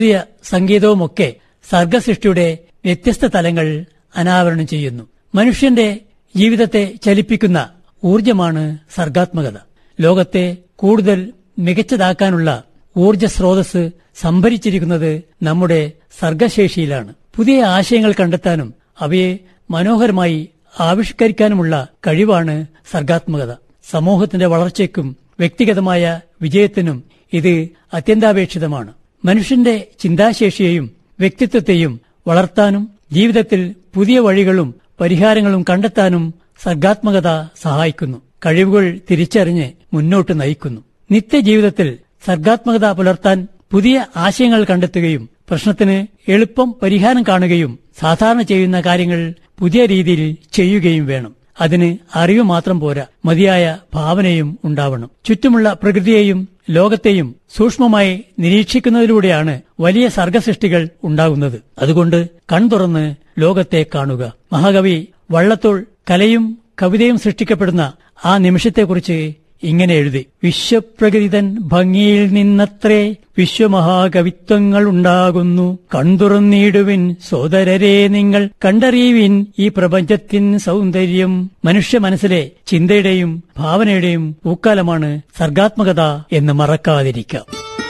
ശാസ്ത്രീയ സംഗീതവുമൊക്കെ സർഗസൃഷ്ടിയുടെ വ്യത്യസ്ത തലങ്ങൾ അനാവരണം ചെയ്യുന്നു മനുഷ്യന്റെ ജീവിതത്തെ ചലിപ്പിക്കുന്ന ഊർജമാണ് സർഗാത്മകത ലോകത്തെ കൂടുതൽ മികച്ചതാക്കാനുള്ള ഊർജ സ്രോതസ് സംഭരിച്ചിരിക്കുന്നത് നമ്മുടെ സർഗശേഷിയിലാണ് പുതിയ ആശയങ്ങൾ കണ്ടെത്താനും അവയെ മനോഹരമായി ആവിഷ്കരിക്കാനുമുള്ള കഴിവാണ് സർഗാത്മകത സമൂഹത്തിന്റെ വളർച്ചയ്ക്കും വ്യക്തിഗതമായ വിജയത്തിനും ഇത് അത്യന്താപേക്ഷിതമാണ് മനുഷ്യന്റെ ചിന്താശേഷിയെയും വ്യക്തിത്വത്തെയും വളർത്താനും ജീവിതത്തിൽ പുതിയ വഴികളും പരിഹാരങ്ങളും കണ്ടെത്താനും സർഗാത്മകത സഹായിക്കുന്നു കഴിവുകൾ തിരിച്ചറിഞ്ഞ് മുന്നോട്ട് നയിക്കുന്നു നിത്യജീവിതത്തിൽ സർഗാത്മകത പുലർത്താൻ പുതിയ ആശയങ്ങൾ കണ്ടെത്തുകയും പ്രശ്നത്തിന് എളുപ്പം പരിഹാരം കാണുകയും സാധാരണ ചെയ്യുന്ന കാര്യങ്ങൾ പുതിയ രീതിയിൽ ചെയ്യുകയും വേണം അതിന് അറിവ് മാത്രം പോരാ മതിയായ ഭാവനയും ഉണ്ടാവണം ചുറ്റുമുള്ള പ്രകൃതിയെയും ലോകത്തെയും സൂക്ഷ്മമായി നിരീക്ഷിക്കുന്നതിലൂടെയാണ് വലിയ സർഗസൃഷ്ടികൾ ഉണ്ടാകുന്നത് അതുകൊണ്ട് കൺതുറന്ന് ലോകത്തെ കാണുക മഹാകവി വള്ളത്തോൾ കലയും കവിതയും സൃഷ്ടിക്കപ്പെടുന്ന ആ നിമിഷത്തെക്കുറിച്ച് ഇങ്ങനെ എഴുതി വിശ്വപ്രകൃതിതൻ ഭംഗിയിൽ നിന്നത്രേ വിശ്വമഹാകവിത്വങ്ങൾ ഉണ്ടാകുന്നു കൺതുറന്നിടുവിൻ സോദരരെ നിങ്ങൾ കണ്ടറിയുവിൻ ഈ പ്രപഞ്ചത്തിൻ സൗന്ദര്യം മനുഷ്യ മനസ്സിലെ ചിന്തയുടെയും ഭാവനയുടെയും പൂക്കാലമാണ് സർഗാത്മകത എന്ന് മറക്കാതിരിക്കാം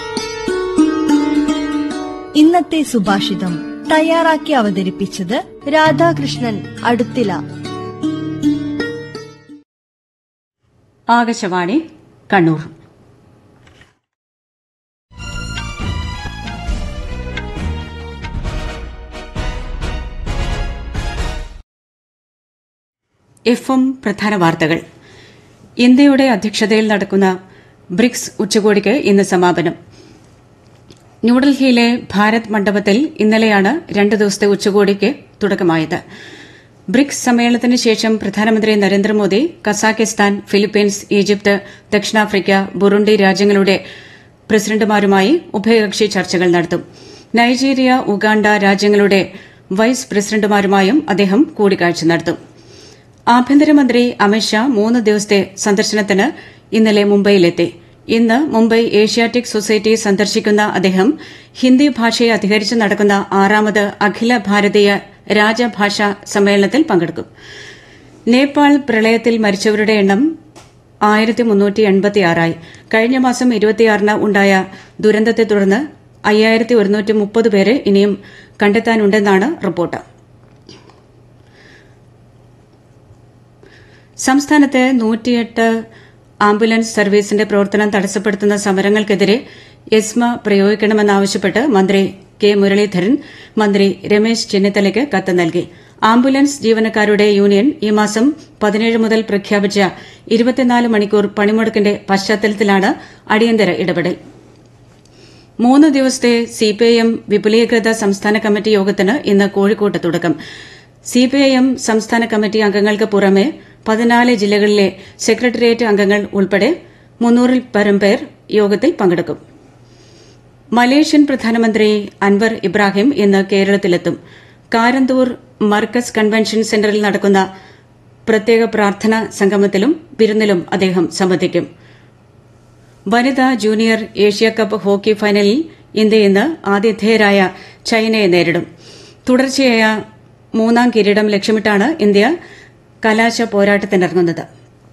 ഇന്നത്തെ സുഭാഷിതം തയ്യാറാക്കി അവതരിപ്പിച്ചത് രാധാകൃഷ്ണൻ അടുത്തില ആകാശവാണി കണ്ണൂർ എഫ് എം പ്രധാന വാർത്തകൾ ഇന്ത്യയുടെ അധ്യക്ഷതയിൽ നടക്കുന്ന ബ്രിക്സ് ഉച്ചകോടിക്ക് ഇന്ന് സമാപനം ന്യൂഡൽഹിയിലെ ഭാരത് മണ്ഡപത്തിൽ ഇന്നലെയാണ് രണ്ട് ദിവസത്തെ ഉച്ചകോടിക്ക് തുടക്കമായത് ബ്രിക്സ് സമ്മേളനത്തിന് ശേഷം പ്രധാനമന്ത്രി നരേന്ദ്രമോദി കസാഖിസ്ഥാൻ ഫിലിപ്പീൻസ് ഈജിപ്ത് ദക്ഷിണാഫ്രിക്ക ബുറുണ്ടി രാജ്യങ്ങളുടെ പ്രസിഡന്റുമാരുമായി ഉഭയകക്ഷി ചർച്ചകൾ നടത്തും നൈജീരിയ ഉഗാണ്ട രാജ്യങ്ങളുടെ വൈസ് പ്രസിഡന്റുമാരുമായും അദ്ദേഹം കൂടിക്കാഴ്ച നടത്തും ആഭ്യന്തരമന്ത്രി അമിത്ഷാ മൂന്ന് ദിവസത്തെ സന്ദർശനത്തിന് ഇന്നലെ മുംബൈയിലെത്തി ഇന്ന് മുംബൈ ഏഷ്യാറ്റിക് സൊസൈറ്റി സന്ദർശിക്കുന്ന അദ്ദേഹം ഹിന്ദി ഭാഷയെ അധികരിച്ച് നടക്കുന്ന ആറാമത് അഖില ഭാരതീയ രാജഭാഷാ സമ്മേളനത്തിൽ പങ്കെടുക്കും നേപ്പാൾ പ്രളയത്തിൽ മരിച്ചവരുടെ എണ്ണം ആയിരത്തി മുന്നൂറ്റി എൺപത്തിയാറായി കഴിഞ്ഞ മാസം ഇരുപത്തിയാറിന് ഉണ്ടായ ദുരന്തത്തെ തുടർന്ന് അയ്യായിരത്തി ഒരുന്നൂറ്റി മുപ്പത് പേരെ ഇനിയും കണ്ടെത്താനുണ്ടെന്നാണ് റിപ്പോർട്ട് സംസ്ഥാനത്ത് നൂറ്റിയെട്ട് ആംബുലൻസ് സർവീസിന്റെ പ്രവർത്തനം തടസ്സപ്പെടുത്തുന്ന സമരങ്ങൾക്കെതിരെ എസ്മ പ്രയോഗിക്കണമെന്നാവശ്യപ്പെട്ട് മന്ത്രി കെ മുരളീധരൻ മന്ത്രി രമേശ് ചെന്നിത്തലയ്ക്ക് കത്ത് നൽകി ആംബുലൻസ് ജീവനക്കാരുടെ യൂണിയൻ ഈ മാസം പതിനേഴ് മുതൽ പ്രഖ്യാപിച്ച ഇരുപത്തിനാല് മണിക്കൂർ പണിമുടക്കിന്റെ പശ്ചാത്തലത്തിലാണ് അടിയന്തര ഇടപെടൽ മൂന്ന് ദിവസത്തെ സിപിഐഎം വിപുലീകൃത സംസ്ഥാന കമ്മിറ്റി യോഗത്തിന് ഇന്ന് കോഴിക്കോട്ട് തുടക്കം സിപിഐഎം സംസ്ഥാന കമ്മിറ്റി അംഗങ്ങൾക്ക് പുറമെ പതിനാല് ജില്ലകളിലെ സെക്രട്ടേറിയറ്റ് അംഗങ്ങൾ ഉൾപ്പെടെ മുന്നൂറിൽ പരം പേർ യോഗത്തിൽ പങ്കെടുക്കും മലേഷ്യൻ പ്രധാനമന്ത്രി അൻവർ ഇബ്രാഹിം ഇന്ന് കേരളത്തിലെത്തും കാരന്തൂർ മർക്കസ് കൺവെൻഷൻ സെന്ററിൽ നടക്കുന്ന പ്രത്യേക പ്രാർത്ഥനാ സംഗമത്തിലും വിരുന്നിലും അദ്ദേഹം സംബന്ധിക്കും വനിതാ ജൂനിയർ ഏഷ്യാകപ്പ് ഹോക്കി ഫൈനലിൽ ഇന്ത്യ ഇന്ന് ആതിഥേയരായ ചൈനയെ നേരിടും തുടർച്ചയായ മൂന്നാം കിരീടം ലക്ഷ്യമിട്ടാണ് ഇന്ത്യ കലാശ പോരാട്ടത്തിനിറങ്ങുന്നത്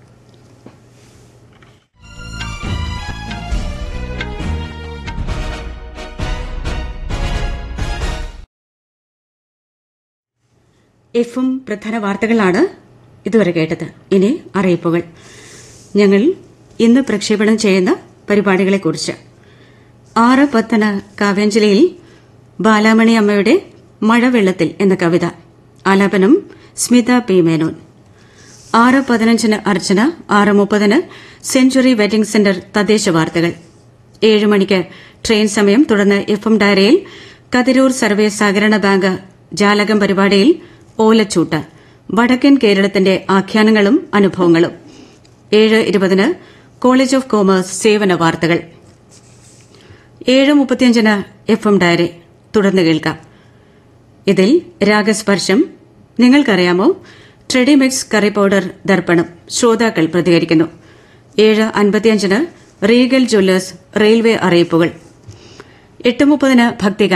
എഫും പ്രധാന വാർത്തകളാണ് ഇതുവരെ കേട്ടത് ഇനി അറിയിപ്പുകൾ ഞങ്ങൾ ഇന്ന് പ്രക്ഷേപണം ചെയ്യുന്ന പരിപാടികളെക്കുറിച്ച് ആറ് പത്തന് കാവ്യാഞ്ജലിയിൽ ബാലാമണി അമ്മയുടെ മഴവെള്ളത്തിൽ എന്ന കവിത ആലാപനം സ്മിത പി മേനോൻ ആറ് പതിനഞ്ചിന് അർച്ചന ആറ് മുപ്പതിന് സെഞ്ചുറി വെഡിംഗ് സെന്റർ തദ്ദേശ വാർത്തകൾ ഏഴ് മണിക്ക് ട്രെയിൻ സമയം തുടർന്ന് എഫ് എം ഡയറിയിൽ കതിരൂർ സർവീസ് സഹകരണ ബാങ്ക് ജാലകം പരിപാടിയിൽ ഓലച്ചൂട്ട് വടക്കൻ കേരളത്തിന്റെ ആഖ്യാനങ്ങളും അനുഭവങ്ങളും ഏഴ് ഇരുപതിന് കോളേജ് ഓഫ് കോമേഴ്സ് സേവന വാർത്തകൾ ഏഴ് മുപ്പത്തിയഞ്ചിന് എഫ് എം ഡയറി തുടർന്ന് കേൾക്കാം ഇതിൽ രാഗസ്പർശം നിങ്ങൾക്കറിയാമോ ട്രെഡിമിക്സ് കറി പൌഡർ ദർപ്പണം ശ്രോതാക്കൾ പ്രതികരിക്കുന്നു ഏഴ് അൻപത്തിയഞ്ചിന് റീഗൽ ജ്വല്ലേഴ്സ് റെയിൽവേ അറിയിപ്പുകൾ എട്ട് മുപ്പതിന് ഭക്തിഗാനം